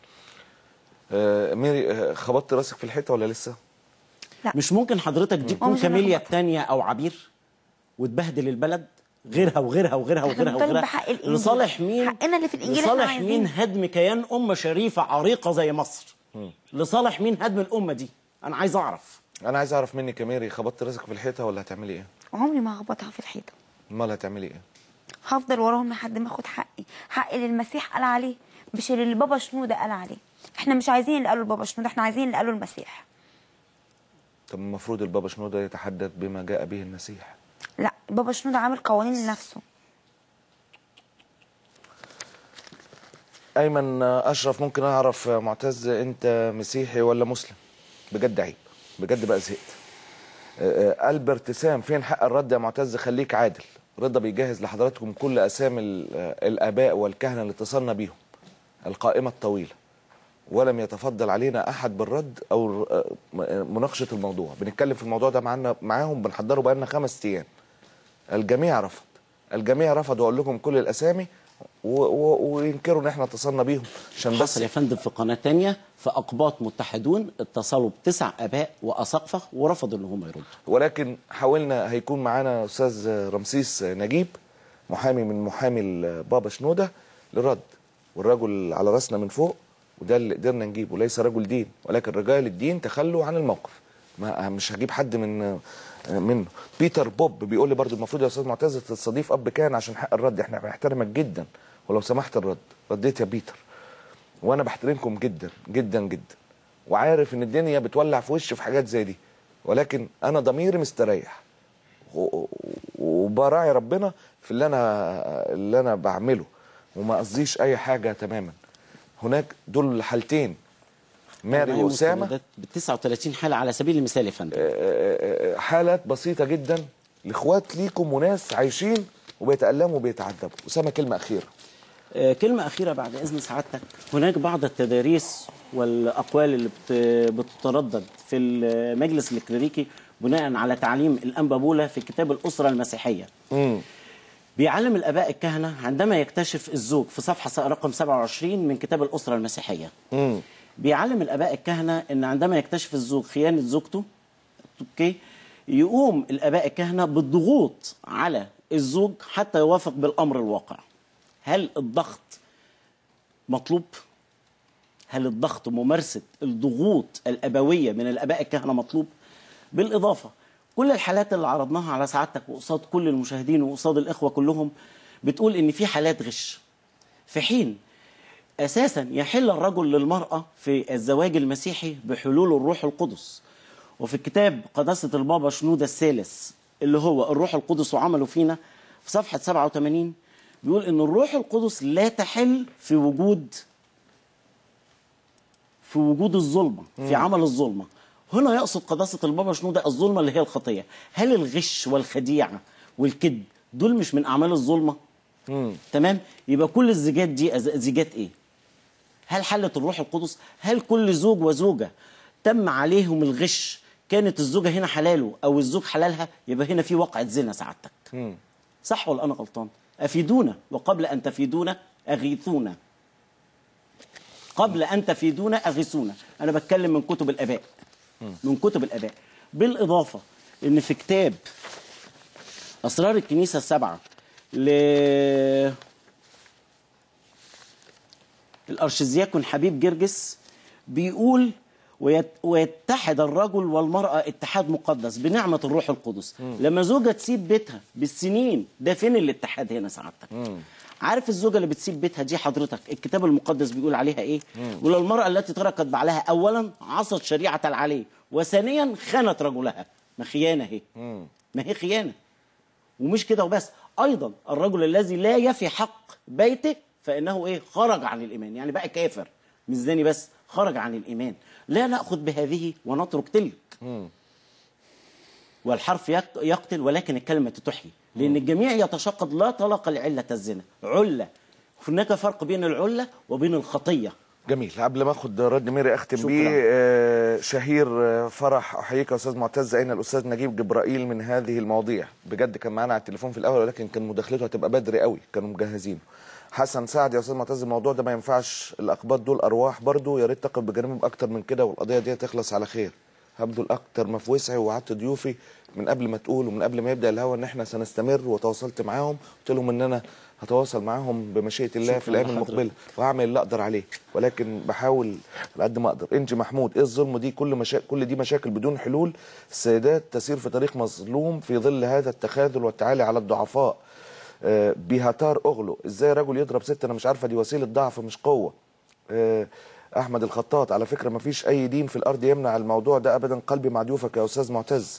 آه ميري آه خبطت راسك في الحيطه ولا لسه لا مش ممكن حضرتك دي هو تكون مش أنا كاميليا خبطت. التانية او عبير وتبهدل البلد غيرها وغيرها وغيرها إحنا وغيرها بنطالب وغيرها بحق الإنجيل. لصالح مين حقنا اللي في الإنجيل إحنا لصالح عايزينه. مين هدم كيان امه شريفه عريقه زي مصر لصالح مين هدم الامه دي انا عايز اعرف انا عايز اعرف منك يا ميري خبطت راسك في الحيطه ولا هتعملي ايه عمري ما هخبطها في الحيطه امال هتعملي ايه هفضل وراهم لحد ما اخد حقي حقي اللي المسيح قال عليه مش اللي البابا شنوده قال عليه احنا مش عايزين اللي قاله البابا شنوده احنا عايزين اللي قاله المسيح طب المفروض البابا شنودة يتحدث بما جاء به المسيح لا البابا شنوده عامل قوانين لنفسه ايمن آه، اشرف ممكن اعرف آه، معتز انت مسيحي ولا مسلم بجد عيب بجد بقى زهقت آه، آه، البرت سام فين حق الرد يا معتز خليك عادل رضا بيجهز لحضراتكم كل اسامي ال- آه، الاباء والكهنه اللي اتصلنا بيهم القائمه الطويله ولم يتفضل علينا احد بالرد او آه، م- مناقشه الموضوع بنتكلم في الموضوع ده معانا معاهم بنحضره بقالنا خمس ايام الجميع رفض الجميع رفض واقول لكم كل الاسامي و... و... وينكروا ان احنا اتصلنا بيهم عشان بس حصل يا فندم في قناه تانية في اقباط متحدون اتصلوا بتسع اباء واساقفه ورفضوا ان هم يردوا ولكن حاولنا هيكون معانا استاذ رمسيس نجيب محامي من محامي البابا شنوده للرد والرجل على راسنا من فوق وده اللي قدرنا نجيبه ليس رجل دين ولكن رجال الدين تخلوا عن الموقف ما مش هجيب حد من منه بيتر بوب بيقول لي برضو المفروض يا استاذ معتز تستضيف اب كان عشان حق الرد احنا بنحترمك جدا ولو سمحت الرد رديت يا بيتر وانا بحترمكم جدا جدا جدا وعارف ان الدنيا بتولع في وشي في حاجات زي دي ولكن انا ضميري مستريح و- وبراعي ربنا في اللي انا اللي انا بعمله وما قصديش اي حاجه تماما هناك دول حالتين ماري معايا واسامه مستندات ب 39 حاله على سبيل المثال يا فندم آه، حالات بسيطه جدا لاخوات ليكم وناس عايشين وبيتالموا وبيتعذبوا اسامه كلمه اخيره آه، كلمة أخيرة بعد إذن سعادتك هناك بعض التداريس والأقوال اللي بت- بتتردد في المجلس الكليريكي بناء على تعليم الأنبابولة في كتاب الأسرة المسيحية بيعلم الآباء الكهنة عندما يكتشف الزوج في صفحة رقم 27 من كتاب الأسرة المسيحية بيعلم الآباء الكهنة أن عندما يكتشف الزوج خيانة زوجته اوكي يقوم الاباء الكهنه بالضغوط على الزوج حتى يوافق بالامر الواقع هل الضغط مطلوب هل الضغط ممارسه الضغوط الابويه من الاباء الكهنه مطلوب بالاضافه كل الحالات اللي عرضناها على سعادتك وقصاد كل المشاهدين وقصاد الاخوه كلهم بتقول ان في حالات غش في حين اساسا يحل الرجل للمراه في الزواج المسيحي بحلول الروح القدس وفي كتاب قداسه البابا شنوده الثالث اللي هو الروح القدس وعمله فينا في صفحه 87 بيقول ان الروح القدس لا تحل في وجود في وجود الظلمه في عمل الظلمه هنا يقصد قداسه البابا شنوده الظلمه اللي هي الخطيه هل الغش والخديعه والكذب دول مش من اعمال الظلمه تمام يبقى كل الزيجات دي أز- زيجات ايه هل حلت الروح القدس هل كل زوج وزوجه تم عليهم الغش كانت الزوجه هنا حلاله او الزوج حلالها يبقى هنا في وقعه زنا سعادتك صح ولا انا غلطان افيدونا وقبل ان تفيدونا اغيثونا قبل ان تفيدونا اغيثونا انا بتكلم من كتب الاباء من كتب الاباء بالاضافه ان في كتاب اسرار الكنيسه السبعه ل الارشدياكون حبيب جرجس بيقول ويت- ويتحد الرجل والمرأة اتحاد مقدس بنعمة الروح القدس لما زوجة تسيب بيتها بالسنين ده فين الاتحاد هنا سعادتك عارف الزوجة اللي بتسيب بيتها دي حضرتك الكتاب المقدس بيقول عليها ايه بيقول المرأة التي تركت بعلها اولا عصت شريعة العلي وثانيا خانت رجلها ما خيانة اهي ما هي خيانة ومش كده وبس ايضا الرجل الذي لا يفي حق بيته فانه ايه خرج عن الايمان يعني بقى كافر مش زاني بس خرج عن الايمان لا ناخذ بهذه ونترك تلك والحرف يق- يقتل ولكن الكلمه تحيي لان الجميع يتشقد لا طلاق لعله الزنا عله هناك فرق بين العله وبين الخطيه جميل قبل ما اخد رد ميري اختم شكراً. بيه آه، شهير آه، فرح احييك يا استاذ معتز اين الاستاذ نجيب جبرائيل من هذه المواضيع بجد كان معانا على التليفون في الاول ولكن كان مداخلته هتبقى بدري قوي كانوا مجهزين حسن سعد يا استاذ معتز الموضوع ده ما ينفعش الاقباط دول ارواح برضو يا ريت تقف بجانبهم اكتر من كده والقضيه دي تخلص على خير هبذل اكتر ما في وسعي ووعدت ضيوفي من قبل ما تقول ومن قبل ما يبدا الهوا ان احنا سنستمر وتواصلت معاهم قلت لهم ان انا هتواصل معاهم بمشيئه الله في شكراً الايام لحضرتك. المقبله واعمل اللي اقدر عليه ولكن بحاول على قد ما اقدر انجي محمود ايه الظلم دي كل مشا... كل دي مشاكل بدون حلول السيدات تسير في طريق مظلوم في ظل هذا التخاذل والتعالي على الضعفاء آه، بهتار اغلو ازاي رجل يضرب ست انا مش عارفه دي وسيله ضعف مش قوه آه، احمد الخطاط على فكره ما فيش اي دين في الارض يمنع الموضوع ده ابدا قلبي مع ضيوفك يا استاذ معتز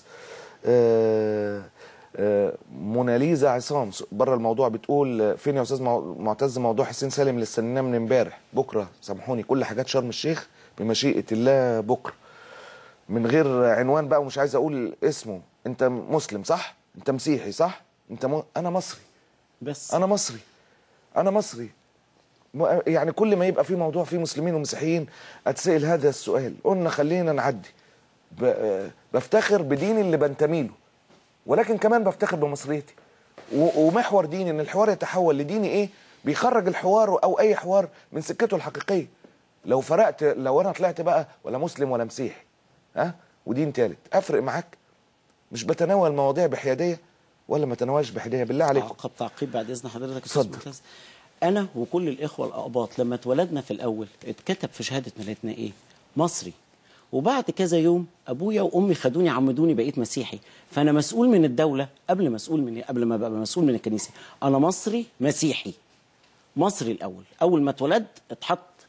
آه، آه، موناليزا عصام بره الموضوع بتقول آه، فين يا استاذ مع- معتز موضوع حسين سالم اللي استناه من امبارح بكره سامحوني كل حاجات شرم الشيخ بمشيئه الله بكره من غير عنوان بقى ومش عايز اقول اسمه انت مسلم صح انت مسيحي صح انت م... انا مصري بس انا مصري انا مصري م- يعني كل ما يبقى في موضوع فيه مسلمين ومسيحيين اتسال هذا السؤال قلنا خلينا نعدي ب... آه، بفتخر بديني اللي بنتمي له ولكن كمان بفتخر بمصريتي و... ومحور ديني ان الحوار يتحول لديني ايه بيخرج الحوار او اي حوار من سكته الحقيقيه لو فرقت لو انا طلعت بقى ولا مسلم ولا مسيحي ها ودين تالت افرق معاك مش بتناول مواضيع بحياديه ولا ما تناولش بحياديه بالله عليكم تعقب تعقيب بعد اذن حضرتك أستاذ اتفضل. معتز. انا وكل الاخوه الاقباط لما اتولدنا في الاول اتكتب في شهاده ميلادنا ايه مصري وبعد كذا يوم ابويا وامي خدوني عمدوني بقيت مسيحي فانا مسؤول من الدوله قبل مسؤول من قبل ما ابقى مسؤول من الكنيسه انا مصري مسيحي مصري الاول اول ما اتولدت اتحط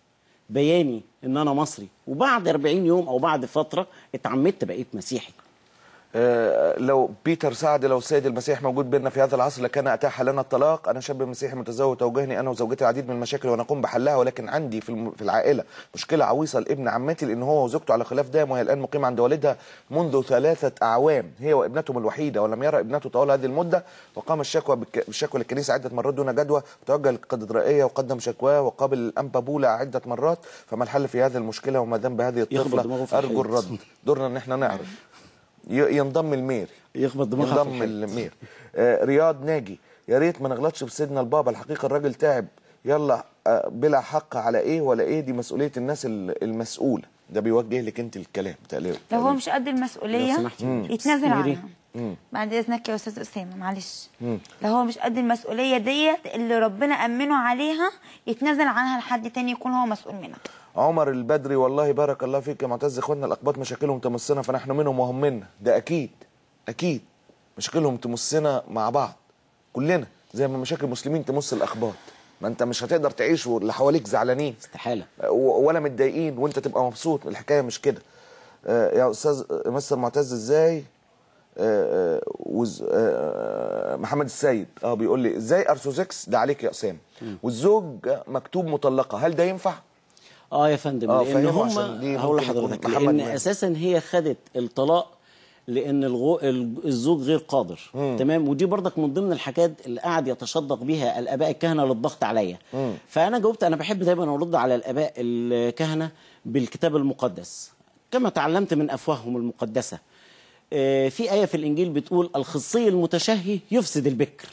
بياني ان انا مصري وبعد 40 يوم او بعد فتره اتعمدت بقيت مسيحي آه، لو بيتر سعد لو السيد المسيح موجود بيننا في هذا العصر لكان اتاح لنا الطلاق انا شاب مسيحي متزوج توجهني انا وزوجتي العديد من المشاكل ونقوم بحلها ولكن عندي في الم- في العائله مشكله عويصه لابن عمتي لان هو وزوجته على خلاف دائم وهي الان مقيمه عند والدها منذ ثلاثه اعوام هي وابنتهم الوحيده ولم يرى ابنته طوال هذه المده وقام الشكوى بالك- بالشكوى للكنيسه عده مرات دون جدوى وتوجه للكاتدرائيه وقدم شكواه وقابل الانبا بولا عده مرات فما الحل في هذه المشكله وما ذنب هذه يخبط دماغه الطفله في ارجو الحيط. الرد دورنا ان احنا نعرف ي- ينضم المير يخبط دماغها في ينضم الحيط. المير آه رياض ناجي يا ريت ما نغلطش في سيدنا البابا الحقيقه الراجل تعب يلا آه بلا حق على ايه ولا ايه دي مسؤوليه الناس ال- المسؤوله ده بيوجه لك انت الكلام تقريبا لو هو مش قد المسؤوليه لو سمحتي. مم. يتنازل ميري. عنها بعد اذنك يا استاذ اسامه معلش لو هو مش قد المسؤوليه ديت اللي ربنا امنه عليها يتنازل عنها لحد تاني يكون هو مسؤول منها عمر البدري والله بارك الله فيك يا معتز اخواننا الاقباط مشاكلهم تمسنا فنحن منهم وهم منا ده اكيد اكيد مشاكلهم تمسنا مع بعض كلنا زي ما مشاكل المسلمين تمس الاقباط ما انت مش هتقدر تعيش واللي حواليك زعلانين استحاله و- ولا متضايقين وانت تبقى مبسوط الحكايه مش كده آه، يا استاذ مستر معتز ازاي آه، آه، وز- آه، محمد السيد اه بيقول لي ازاي ارثوذكس ده عليك يا اسامه والزوج مكتوب مطلقه هل ده ينفع اه يا فندم آه، لان فهمه هم عشان دي هقول ممكن يكون لحضرتك محمد لان مهدي. اساسا هي خدت الطلاق لان الغو... الزوج غير قادر تمام ودي برضك من ضمن الحاجات اللي قاعد يتشدق بيها الاباء الكهنه للضغط عليا فانا جاوبت انا بحب دايما ارد على الاباء الكهنه بالكتاب المقدس كما تعلمت من افواههم المقدسه آه، في ايه في الانجيل بتقول الخصي المتشهي يفسد البكر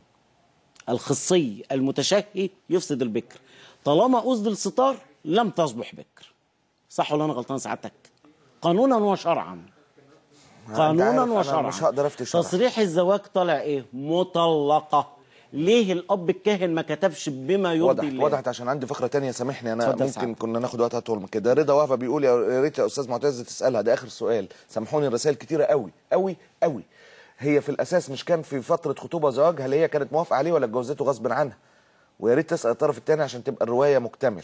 الخصي المتشهي يفسد البكر طالما أسد الستار لم تصبح بكر صح ولا أنا غلطان سعادتك قانونا وشرعا قانونا عارف أنا وشرعا مش هقدر أفتي شرعا. تصريح الزواج طالع ايه مطلقة ليه الأب الكاهن ما كتبش بما يرضي واضح الله وضحت عشان عندي فقره تانية سامحني انا اتفضل ممكن سعادتك. كنا ناخد وقت اطول من كده رضا وهبه بيقول يا ريت يا استاذ معتز تسالها ده اخر سؤال سامحوني الرسائل كتيره قوي قوي قوي هي في الاساس مش كان في فتره خطوبه زواج هل هي كانت موافقه عليه ولا اتجوزته غصب عنها ويا ريت تسال الطرف الثاني عشان تبقى الروايه مكتمله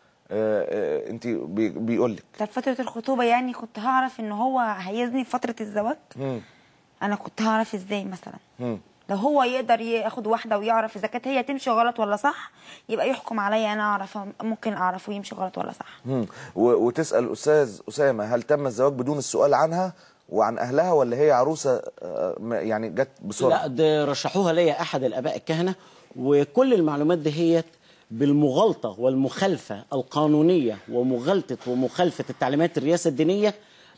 آه آه انت بي بيقول لك ده فتره الخطوبه يعني كنت هعرف ان هو هيزني في فتره الزواج انا كنت هعرف ازاي مثلا لو هو يقدر ياخد واحده ويعرف اذا كانت هي تمشي غلط ولا صح يبقى يحكم عليا انا اعرف ممكن اعرفه يمشي غلط ولا صح مم. و- وتسال استاذ اسامه هل تم الزواج بدون السؤال عنها وعن اهلها ولا هي عروسه آه، ما- يعني جت بسرعه لا ده رشحوها ليا احد الاباء الكهنه وكل المعلومات دهيت بالمغالطه والمخالفه القانونيه ومغالطه ومخالفه التعليمات الرئاسه الدينيه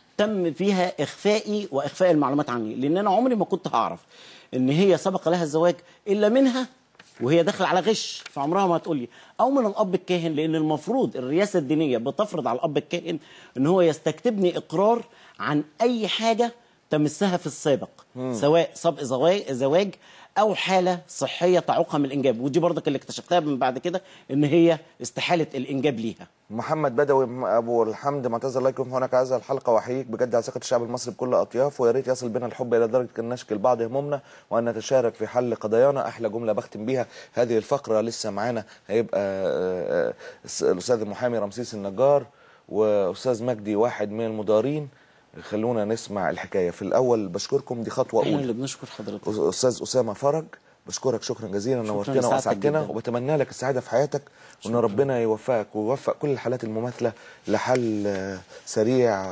تم فيها اخفائي واخفاء المعلومات عني لان انا عمري ما كنت هعرف ان هي سبق لها الزواج الا منها وهي داخله على غش فعمرها ما هتقول لي او من الاب الكاهن لان المفروض الرئاسه الدينيه بتفرض على الاب الكاهن ان هو يستكتبني اقرار عن اي حاجه تمسها في السابق سواء سبق زواج زواج او حاله صحيه تعوقها من الانجاب ودي برضك اللي اكتشفتها من بعد كده ان هي استحاله الانجاب ليها محمد بدوي ابو الحمد معتز الله يكون في هناك هذا الحلقه واحييك بجد على ثقه الشعب المصري بكل اطيافه ويا ريت يصل بنا الحب الى درجه ان نشكي لبعض همومنا وان نتشارك في حل قضايانا احلى جمله بختم بيها هذه الفقره لسه معانا هيبقى آه، آه، الاستاذ المحامي رمسيس النجار واستاذ مجدي واحد من المدارين خلونا نسمع الحكايه في الاول بشكركم دي خطوه احنا اولى اللي بنشكر حضرتك استاذ اسامه فرج بشكرك شكرا جزيلا نورتنا لسعادتك واسعدتنا جداً. وبتمنى لك السعاده في حياتك وان ربنا يوفقك ويوفق كل الحالات المماثله لحل آه، سريع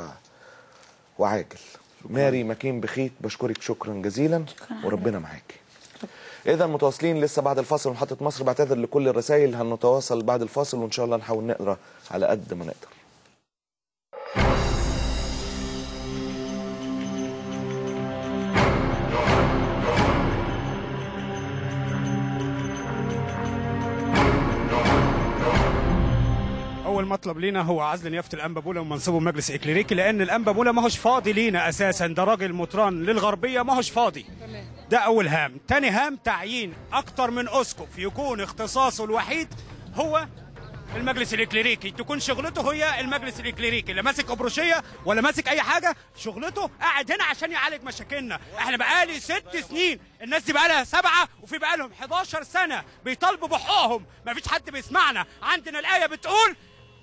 وعاجل ماري مكين بخيت بشكرك شكرا جزيلا وربنا معاك اذا متواصلين لسه بعد الفاصل من محطه مصر بعتذر لكل الرسائل هنتواصل بعد الفاصل وان شاء الله نحاول نقرا على قد ما نقدر اول مطلب لينا هو عزل نيافه الانبابوله ومنصبه مجلس اكليريكي لان الانبابوله ما هوش فاضي لينا اساسا ده راجل مطران للغربيه ما هوش فاضي ده اول هام تاني هام تعيين اكتر من اسقف يكون اختصاصه الوحيد هو المجلس الاكليريكي تكون شغلته هي المجلس الاكليريكي لا ماسك ابروشيه ولا ماسك اي حاجه شغلته قاعد هنا عشان يعالج مشاكلنا احنا بقالي ست سنين الناس دي بقالها سبعه وفي بقالهم 11 سنه بيطالبوا بحقوقهم مفيش حد بيسمعنا عندنا الايه بتقول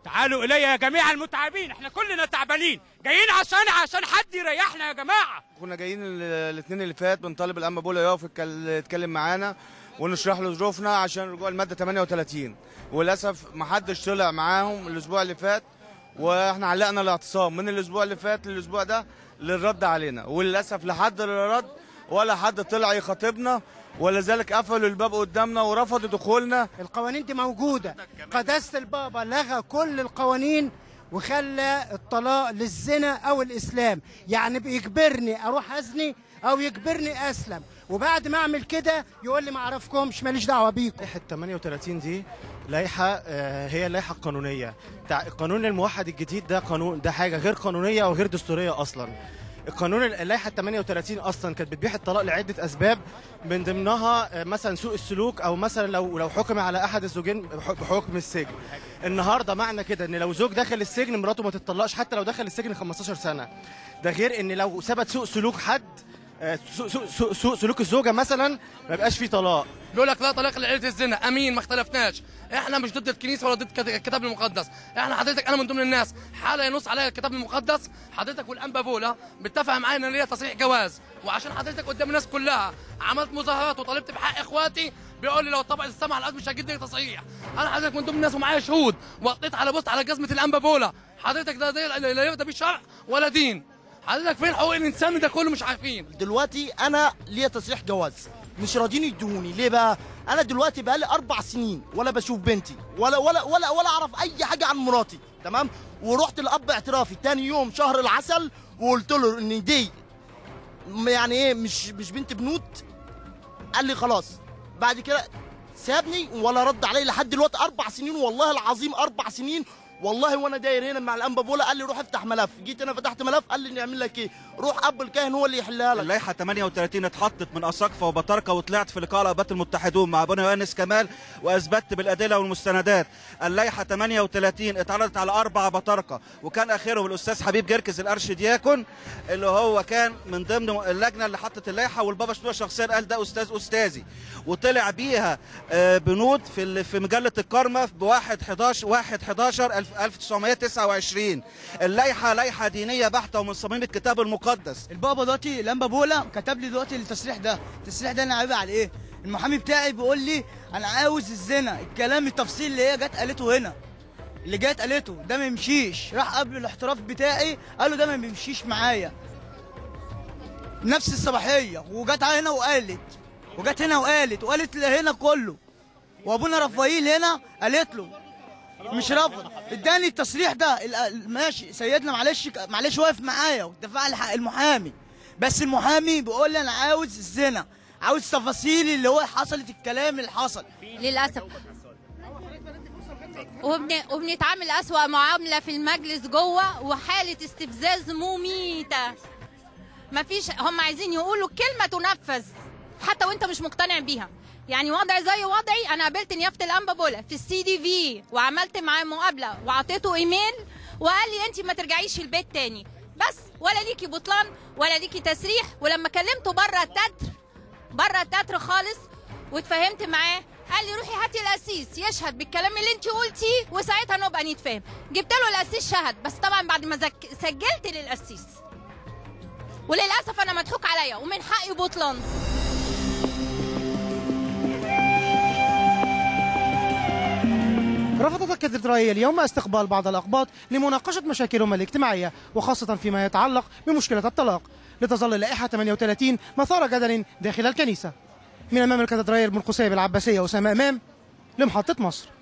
تعالوا الي يا جميع المتعبين احنا كلنا تعبانين جايين عشان عشان حد يريحنا يا جماعه كنا جايين ال- الاثنين اللي فات بنطالب الأنبا بولا يقف يتكل- يتكلم معانا ونشرح له ظروفنا عشان رجوع المادة 38 وللأسف ما حدش طلع معاهم الأسبوع اللي فات واحنا علقنا الاعتصام من الأسبوع اللي فات للأسبوع ده للرد علينا وللأسف لحد الرد ولا حد طلع يخاطبنا ولذلك قفلوا الباب قدامنا ورفضوا دخولنا القوانين دي موجودة قداسة البابا لغى كل القوانين وخلى الطلاق للزنا أو الإسلام يعني بيجبرني أروح أزني أو يجبرني أسلم وبعد ما أعمل كده يقول لي ما أعرفكمش ماليش دعوة بيكم لائحة 38 دي لائحة آه، هي اللائحة القانونية تع- القانون الموحد الجديد ده قانون ده حاجة غير قانونية وغير دستورية أصلا القانون اللائحة 38 أصلا كانت بتبيح الطلاق لعدة أسباب من ضمنها آه، مثلا سوء السلوك أو مثلا لو لو حكم على أحد الزوجين بح- بحكم السجن النهاردة معنى كده إن لو زوج دخل السجن مراته ما تطلقش حتى لو دخل السجن 15 سنة ده غير إن لو ثبت سوء سلوك حد آه، سوء, سوء, سوء, سوء سلوك الزوجة مثلا ما يبقاش فيه طلاق بيقول لك لا طلاق لعيله الزنا امين ما اختلفناش احنا مش ضد الكنيسه ولا ضد كت- الكتاب المقدس احنا حضرتك انا من ضمن الناس حاله ينص عليها الكتاب المقدس حضرتك والانبا بولا بتفق معايا ان ليا تصريح جواز وعشان حضرتك قدام الناس كلها عملت مظاهرات وطالبت بحق اخواتي بيقول لي لو طبق السمع على الارض مش هتجيب لي تصريح انا حضرتك من ضمن الناس ومعايا شهود وقيت على بوست على جزمه الانبا بولا حضرتك ده, ده لا يرضى بيه شرع ولا دين حضرتك فين حقوق الانسان ده كله مش عارفين دلوقتي انا ليا تصريح جواز مش راضيين يدوني ليه بقى انا دلوقتي بقالي اربع سنين ولا بشوف بنتي ولا ولا ولا ولا اعرف اي حاجه عن مراتي تمام ورحت لاب اعترافي تاني يوم شهر العسل وقلت له ان دي م- يعني ايه مش مش بنت بنوت قال لي خلاص بعد كده سابني ولا رد علي لحد دلوقتي اربع سنين والله العظيم اربع سنين والله وانا داير هنا مع الانبا بولا قال لي روح افتح ملف جيت انا فتحت ملف قال لي نعمل لك ايه روح اب الكاهن هو اللي يحلها لك اللائحة 38 اتحطت من أساقفة وبطاركة وطلعت في لقاء الآباء المتحدون مع بني يونس كمال وأثبتت بالأدلة والمستندات اللائحة 38 اتعرضت على أربعة بطاركة وكان آخرهم الأستاذ حبيب جركز الأرشدياكون اللي هو كان من ضمن اللجنة اللي حطت اللائحة والبابا شنودة شخصيا قال ده أستاذ أستاذي وطلع بيها آه، بنود في ال- في مجلة الكرمة ب 1 11 1 11 1929 اللائحة لائحة دينية بحتة ومن صميم الكتاب المقدس البابا دلوقتي الانبا بولا كتب لي دلوقتي التصريح ده التصريح ده انا عيب على ايه المحامي بتاعي بيقول لي انا عاوز الزنا الكلام التفصيل اللي هي جت قالته هنا اللي جت قالته ده ما يمشيش راح قبل الاحتراف بتاعي قال له ده ما بيمشيش معايا نفس الصباحيه وجت هنا وقالت وجت هنا وقالت وقالت هنا كله وابونا رفايل هنا قالت له مش رافض اداني التصريح ده ال- ماشي سيدنا معلش معلش واقف معايا ودفع لي حق المحامي بس المحامي بيقول لي انا عاوز الزنا عاوز تفاصيل اللي هو حصلت الكلام اللي حصل للأسف وبن... وبنتعامل أسوأ معاملة في المجلس جوه وحالة استفزاز مميتة مفيش هم عايزين يقولوا كلمة تنفذ حتى وانت مش مقتنع بيها يعني وضع زي وضعي انا قابلت نيافه الانبا بولا في السي دي في وعملت معاه مقابله وعطيته ايميل وقال لي انت ما ترجعيش البيت تاني بس ولا ليكي بطلان ولا ليكي تسريح ولما كلمته بره التتر بره التتر خالص واتفاهمت معاه قال لي روحي هاتي القسيس يشهد بالكلام اللي انت قلتيه وساعتها نبقى نتفاهم جبت له القسيس شهد بس طبعا بعد ما زك... سجلت للقسيس وللاسف انا مضحوك عليا ومن حقي بطلان رفضت الكاتدرائية اليوم استقبال بعض الأقباط لمناقشة مشاكلهم الاجتماعية وخاصة فيما يتعلق بمشكلة الطلاق لتظل اللائحة 38 مثار جدل داخل الكنيسة من أمام الكاتدرائية المرقسية بالعباسية أسامة إمام لمحطة مصر